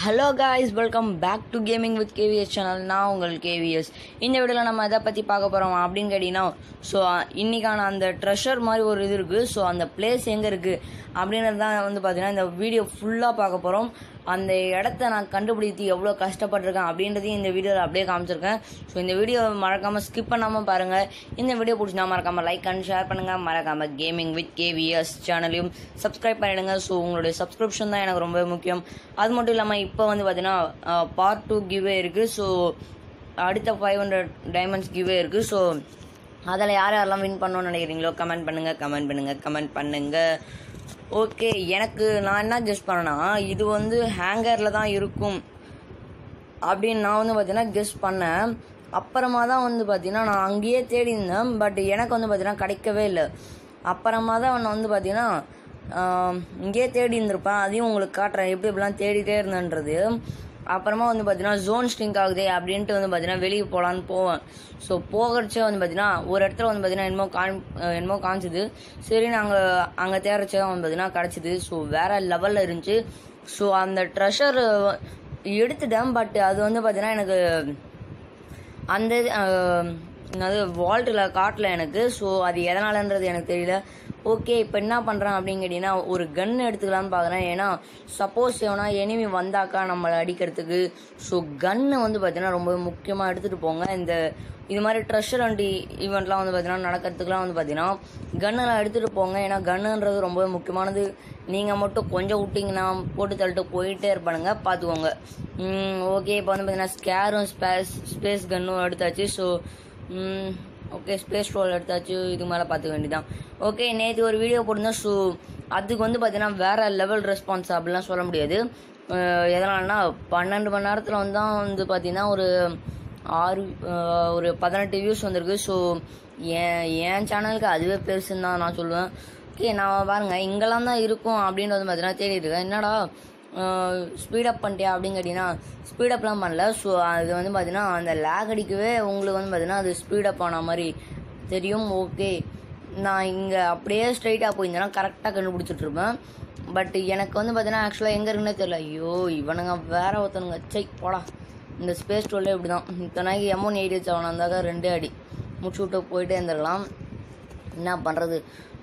hello guys welcome back to gaming with KVS channel நான் உங்கள் KVS இந்த வீடியோவில் நம்ம எதை பற்றி பார்க்க போகிறோம் அப்படின்னு கேட்டிங்கன்னா ஸோ இன்றைக்கான அந்த ட்ரெஷர் மாதிரி ஒரு இது இருக்குது ஸோ அந்த பிளேஸ் எங்கே இருக்குது அப்படின்றது தான் வந்து பார்த்தீங்கன்னா இந்த வீடியோ ஃபுல்லாக பார்க்க போகிறோம் அந்த இடத்த நான் கண்டுபிடித்து எவ்வளோ கஷ்டப்பட்டிருக்கேன் அப்படின்றதையும் இந்த வீடியோவில் அப்படியே காமிச்சிருக்கேன் ஸோ இந்த வீடியோ மறக்காமல் ஸ்கிப் பண்ணாமல் பாருங்கள் இந்த வீடியோ பிடிச்சினா மறக்காமல் லைக் அண்ட் ஷேர் பண்ணுங்கள் மறக்காமல் கேமிங் வித் கேவிஎஸ் சேனலையும் சப்ஸ்கிரைப் பண்ணிடுங்க ஸோ உங்களுடைய சப்ஸ்கிரிப்ஷன் தான் எனக்கு ரொம்ப முக்கியம் அது மட்டும் இல்லாமல் இப்போ வந்து பார்த்தீங்கன்னா பார்ட் டூ கிவ்வே இருக்குது ஸோ அடுத்த ஃபைவ் ஹண்ட்ரட் டைமண்ட்ஸ் கிவ்வே இருக்குது ஸோ அதில் யார் யாரெல்லாம் வின் பண்ணணும்னு நினைக்கிறீங்களோ கமெண்ட் பண்ணுங்கள் கமெண்ட் பண்ணுங்கள் கமெண்ட் பண்ணுங்கள் ஓகே எனக்கு நான் என்ன கெஸ் பண்ணேன்னா இது வந்து ஹேங்கரில் தான் இருக்கும் அப்படின்னு நான் வந்து பார்த்தீங்கன்னா கெஸ் பண்ணேன் அப்புறமா தான் வந்து பார்த்தீங்கன்னா நான் அங்கேயே தேடி இருந்தேன் பட் எனக்கு வந்து பார்த்தீங்கன்னா கிடைக்கவே இல்லை அப்புறமா தான் நான் வந்து பார்த்தீங்கன்னா ஆம், இங்கேயே தேடி இருந்திருப்பேன் அதையும் உங்களுக்கு காட்டுறேன் எப்படி எப்படிலாம் தேடிட்டே இருந்தேன்றது அப்புறமா வந்து பார்த்தீங்கன்னா ஜோன் ஸ்ட்ரிங்க் ஆகுதே அப்படின்ட்டு வந்து பார்த்தீங்கன்னா வெளியே போகலான்னு போவேன் ஸோ போகிறச்சே வந்து பார்த்தீங்கன்னா ஒரு இடத்துல வந்து பார்த்தீங்கன்னா என்னமோ காண் என்னமோ காமிச்சுது சரி நாங்கள் அங்கே தேடுறச்சே தான் வந்து பார்த்தீங்கன்னா கிடச்சிது ஸோ வேற லெவலில் இருந்துச்சு ஸோ அந்த ட்ரெஷர் எடுத்துட்டேன் பட் அது வந்து பார்த்தீங்கன்னா எனக்கு அந்த இது, ஆஹ், என்னது வால்ட்டில் காட்டல எனக்கு ஸோ அது எதனாலன்றது எனக்கு தெரியல ஓகே இப்போ என்ன பண்ணுறேன் அப்படின்னு கேட்டிங்கன்னா ஒரு கன் எடுத்துக்கலாம்னு பார்க்குறேன் ஏன்னா சப்போஸ் எவனா எனிமி வந்தாக்கா நம்மளை அடிக்கிறதுக்கு ஸோ கன்னு வந்து பார்த்தீங்கன்னா ரொம்ப முக்கியமாக எடுத்துகிட்டு போங்க இந்த இது மாதிரி ட்ரெஷர் அண்ட் ஈவெண்ட்லாம் வந்து பார்த்தீங்கன்னா நடக்கிறதுக்குலாம் வந்து பார்த்தீங்கன்னா கன்னெல்லாம் எடுத்துகிட்டு போங்க ஏன்னா கன்னுன்றது ரொம்ப முக்கியமானது நீங்கள் மட்டும் கொஞ்சம் விட்டிங்கன்னா போட்டு தள்ளிட்டு போயிட்டே இருப்பானுங்க பார்த்துக்கோங்க ஓகே இப்போ வந்து பார்த்தீங்கன்னா ஸ்கேரும் ஸ்பேஸ் ஸ்பேஸ் கன்னும் எடுத்தாச்சு ஸோ ஓகே ஸ்பேஸ் ரோல் எடுத்தாச்சு இதுக்கு மேலே பார்த்துக்க வேண்டியதான் ஓகே நேற்று ஒரு வீடியோ போட்டிருந்தோம் ஸோ அதுக்கு வந்து பார்த்தீங்கன்னா வேற லெவல் ரெஸ்பான்ஸ் அப்படிலாம் சொல்ல முடியாது அஹ் எதனாலனா பன்னெண்டு மணி நேரத்தில் வந்து தான் வந்து பார்த்தீங்கன்னா ஒரு ஆறு அஹ் ஒரு பதினெட்டு வியூஸ் வந்திருக்கு ஸோ என் என் சேனலுக்கு அதுவே பெருசுன்னு தான் நான் சொல்லுவேன் ஓகே நான் பாருங்க இங்கெல்லாம் தான் இருக்கும் அப்படின்னு வந்து பார்த்தீங்கன்னா தேடிட்டு இருக்கேன் என்னடா ஸ்பீடப் பண்ணிட்டியா அப்படின்னு கேட்டிங்கன்னா ஸ்பீடப்லாம் பண்ணல ஸோ அது வந்து பார்த்தீங்கன்னா அந்த லேக் அடிக்கவே உங்களுக்கு வந்து பார்த்தீங்கன்னா அது ஸ்பீடப் ஆன மாதிரி தெரியும் ஓகே நான் இங்கே அப்படியே ஸ்ட்ரைட்டாக போயிருந்தேன்னா கரெக்டாக கண்டுபிடிச்சிட்டு இருப்பேன் பட் எனக்கு வந்து பார்த்தீங்கன்னா ஆக்சுவலாக எங்கே இருக்குன்னே தெரியல ஐயோ இவனுங்க வேற ஒருத்தனுங்க சை போடா இந்த ஸ்பேஸ் டோல்லே இப்படி தான் இத்தனைக்கு எம்ஒன் எயிட்டி செவன் வந்தாக்க ரெண்டே அடி முடிச்சு விட்டு போயிட்டே இருந்திருக்கலாம் என்ன பண்ணுறது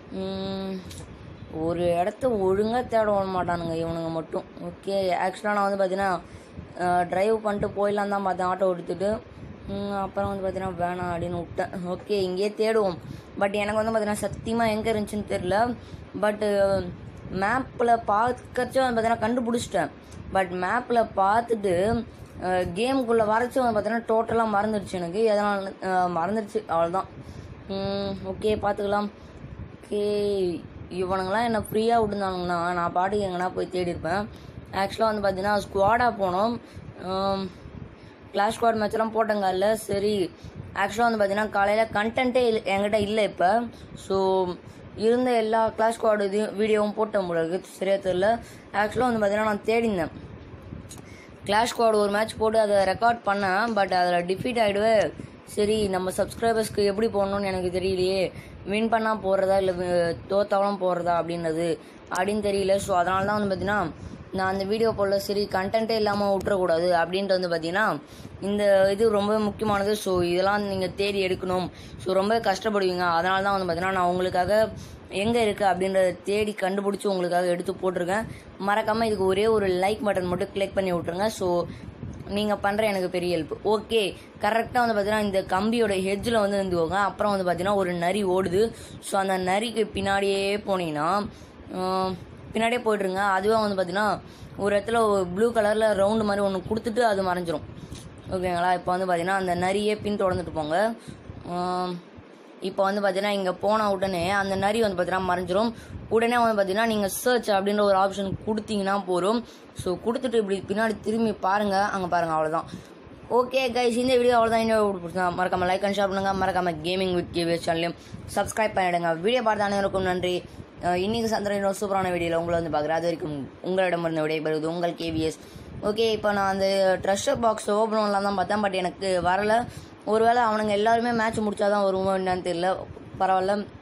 ஒரு இடத்த ஒழுங்காக தேட விட மாட்டானுங்க இவனுங்க மட்டும் ஓகே ஆக்சுவலாக நான் வந்து பார்த்தீங்கன்னா ட்ரைவ் பண்ணிட்டு போயிடலாம் தான் பார்த்தேன் ஆட்டோ எடுத்துட்டு ம், அப்புறம் வந்து பார்த்தீங்கன்னா வேணாம் அப்படின்னு விட்டேன் ஓகே இங்கேயே தேடுவோம் பட் எனக்கு வந்து பார்த்தீங்கன்னா சத்தியமாக எங்கே இருந்துச்சுன்னு தெரில பட்டு மேப்பில் பார்க்கறச்சே வந்து பார்த்தீங்கன்னா கண்டுபிடிச்சிட்டேன் பட் மேப்பில் பார்த்துட்டு கேமுக்குள்ளே வரைச்சி வந்து பார்த்தீங்கன்னா டோட்டலாக மறந்துடுச்சு எனக்கு எதனால் மறந்துடுச்சு அவ்வளோதான் ஓகே பார்த்துக்கலாம் ஓகே இவனுங்களாம் என்னை ஃப்ரீயாக விட்டுருந்தாங்கன்னா நான் பாட்டுக்கு எங்கன்னா போய் தேடி இருப்பேன் ஆக்சுவலாக வந்து பார்த்தீங்கன்னா ஸ்குவாடாக போனோம் கிளாஸ் ஸ்குவாட் மேட்ச்லாம் போட்டங்க இல்லை சரி ஆக்சுவலாக வந்து பார்த்தீங்கன்னா காலையில் கண்டென்ட்டே என்கிட்ட இல்லை இப்போ ஸோ இருந்த எல்லா கிளாஸ் ஸ்குவாட் இதையும் வீடியோவும் போட்ட முடியாது சரியா தெரியல ஆக்சுவலாக வந்து பார்த்தீங்கன்னா நான் தேடிந்தேன் கிளாஷ் ஸ்குவாட் ஒரு மேட்ச் போட்டு அதை ரெக்கார்ட் பண்ணேன் பட் அதில் டிஃபீட் ஆகிடுவே சரி நம்ம சப்ஸ்கிரைபர்ஸ்க்கு எப்படி போடணும்னு எனக்கு தெரியலையே வின் பண்ணால் போடுறதா இல்லை தோத்தாலும் போடுறதா அப்படின்றது அப்படின்னு தெரியல ஸோ அதனால தான் வந்து பார்த்தீங்கன்னா நான் அந்த வீடியோ போடல சரி கண்டென்ட்டே இல்லாமல் விட்டுறக்கூடாது அப்படின்ட்டு வந்து பார்த்தீங்கன்னா இந்த இது ரொம்ப முக்கியமானது ஸோ இதெல்லாம் நீங்கள் தேடி எடுக்கணும் ஸோ ரொம்ப கஷ்டப்படுவீங்க அதனால தான் வந்து பார்த்தீங்கன்னா நான் உங்களுக்காக எங்கே இருக்குது அப்படின்றத தேடி கண்டுபிடிச்சி உங்களுக்காக எடுத்து போட்டிருக்கேன் மறக்காமல் இதுக்கு ஒரே ஒரு லைக் பட்டன் மட்டும் கிளிக் பண்ணி விட்ருங்க ஸோ நீங்கள் பண்ணுற எனக்கு பெரிய ஹெல்ப் ஓகே கரெக்டாக வந்து பார்த்தீங்கன்னா இந்த கம்பியோட ஹெட்ஜில் வந்து இருந்துக்கோங்க அப்புறம் வந்து பார்த்தீங்கன்னா ஒரு நரி ஓடுது ஸோ அந்த நரிக்கு பின்னாடியே போனீங்கன்னா ஆஹ், பின்னாடியே போயிட்டுருங்க அதுவே வந்து பார்த்தீங்கன்னா ஒரு இடத்துல ப்ளூ கலரில் ரவுண்டு மாதிரி ஒன்று கொடுத்துட்டு அது மறைஞ்சிரும் ஓகேங்களா இப்போ வந்து பார்த்தீங்கன்னா அந்த நரியே பின் தொடர்ந்துட்டு போங்க ஆஹ், இப்போ வந்து பார்த்தீங்கன்னா இங்கே போன உடனே அந்த நரி வந்து பார்த்தீங்கன்னா மறைஞ்சிரும் உடனே வந்து பார்த்தீங்கன்னா நீங்கள் சர்ச் அப்படின்ற ஒரு ஆப்ஷன் கொடுத்தீங்கன்னா போதும் ஸோ கொடுத்துட்டு இப்படி பின்னாடி திரும்பி பாருங்கள் அங்கே பாருங்கள் அவ்வளோதான் ஓகே கைஸ் இந்த வீடியோ அவ்வளோதான் இந்த வீடியோ பிடிச்சா மறக்காம லைக் அண்ட் ஷேர் பண்ணுங்க மறக்காம கேமிங் வித் கேவிஎஸ் சேனலையும் சப்ஸ்கிரைப் பண்ணிடுங்க வீடியோ பார்த்த அனைவருக்கும் நன்றி அஹ் இன்னைக்கு சந்திரன் இன்னொரு சூப்பரான வீடியோவில் உங்களை வந்து பார்க்குறேன் அது வரைக்கும் உங்களிடமிருந்து விடைபெறுவது உங்கள் கேவிஎஸ் ஓகே இப்போ நான் அந்த ட்ரெஷர் பாக்ஸ் ஓப்பன் பண்ணலாம் தான் பார்த்தேன் பட் எனக்கு வரல ஒருவேளை அவனுங்க எல்லாருமே மேட்ச் முடிச்சாதான் வருவோம் என்னன்னு தெரியல பரவாயில்ல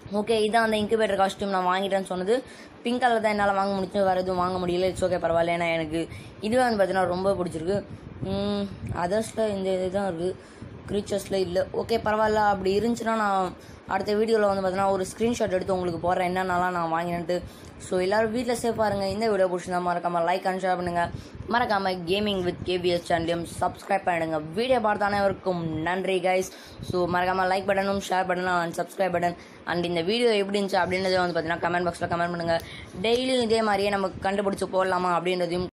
ஓகே இதான் அந்த இன்குபேட்டர் காஸ்டியூம் நான் வாங்கிட்டேன்னு சொன்னது பிங்க் கலர் தான் என்னால் வாங்க முடிச்சு வேறு எதுவும் வாங்க முடியல இட்ஸ் ஓகே பரவாயில்ல ஏன்னா எனக்கு இதுவே வந்து பார்த்தீங்கன்னா ரொம்ப பிடிச்சிருக்கு அதர்ஸில் இந்த இது தான் இருக்குது க்ரீச்சர்ஸில் இல்லை ஓகே பரவாயில்ல அப்படி இருந்துச்சுன்னா நான் அடுத்த வீடியோவில் வந்து பார்த்தீங்கன்னா ஒரு ஸ்க்ரீன்ஷாட் எடுத்து உங்களுக்கு போடுறேன் என்னென்னலாம் நான் வாங்கினேன்ட்டு ஸோ எல்லோரும் வீட்டில் சேஃபாக இருங்க இந்த வீடியோ பிடிச்சிருந்தா மறக்காமல் லைக் அண்ட் ஷேர் பண்ணுங்கள் மறக்காமல் கேமிங் வித் கேபிஎஸ் சேனலையும் சப்ஸ்கிரைப் பண்ணிடுங்க வீடியோ பார்த்த அனைவருக்கும் நன்றி கைஸ் ஸோ மறக்காமல் லைக் பட்டனும் ஷேர் பட்டனும் அண்ட் சப்ஸ்கிரைப் பட்டன் அண்ட் இந்த வீடியோ எப்படி இருந்துச்சு அப்படின்றத வந்து பார்த்தீங்கன்னா கமெண்ட் பாக்ஸில் கமெண்ட் பண்ணுங்கள் டெய்லியும் இதே மாதிரியே நம்ம கண்டுபிடிச்சி போடலாமா அப்படின்றதையும்